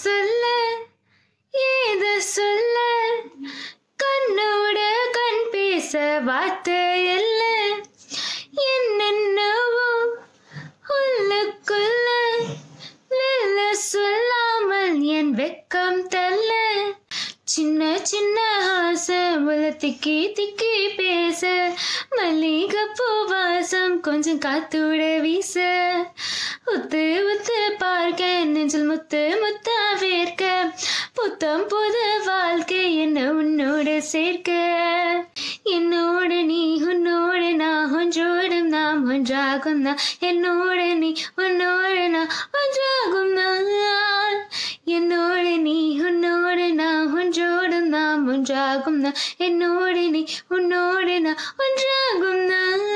சொல்ல ஏது சொல்ல கண்ணோட கண் பேச வார்த்தை இல்ல என்னென்னவோ உள்ளுக்குள்ள வெல்ல சொல்லாமல் என் வெக்கம் தள்ள சின்ன சின்ன ஆசை உள்ள திக்கி திக்கி பேச மல்லிகைப்பூ வாசம் கொஞ்சம் காத்தோட வீச உத்து உத்து பார்க்க நெஞ்சில் முத்து முத்தா வேர்க்க புத்தம் புது வாழ்க்கை என்ன உன்னோட சேர்க்க என்னோட நீ உன்னோட நான் ஒன்றோடும் நாம் ஒன்றாகும் நான் என்னோட நீ உன்னோட நான் ஒன்றாகும் நான் என்னோட நீ உன்னோட நான் ஒன்றோடும் நாம் ஒன்றாகும் நான் என்னோட நீ உன்னோட நான் ஒன்றாகும் நான்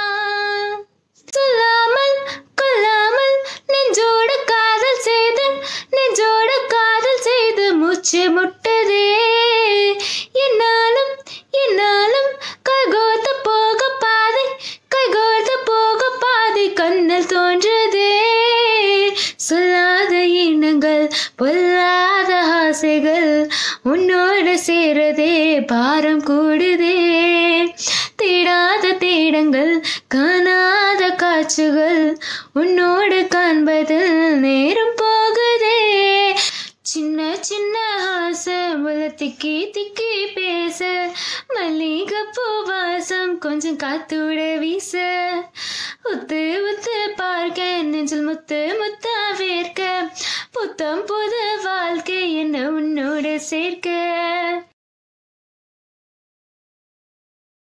சொல்லாமல் கொல்லாமல் நெஞ்சோட காதல் செய்து நெஞ்சோட காதல் செய்து மூச்சு முட்டதே என்னாலும் என்னாலும் கைகோர்த்து போக பாதை கைகோர்த்து போக பாதை கண்ணில் தோன்றுதே சொல்லாத எண்ணங்கள் பொல்லாத ஆசைகள் உன்னோட சேரதே பாரம் கூடுதே தேடாத தேடங்கள் காணாத காட்சிகள் உன்னோடு காண்பதில் நேரம் போகுதே சின்ன சின்ன ஆசை உள்ள திக்கி திக்கி பேச மல்லிகைப்பூ வாசம் கொஞ்சம் காத்தோட வீச உத்து உத்து பார்க்க நெஞ்சில் முத்து முத்தா வேர்க்க புத்தம் புது வாழ்க்கை என்ன உன்னோட சேர்க்க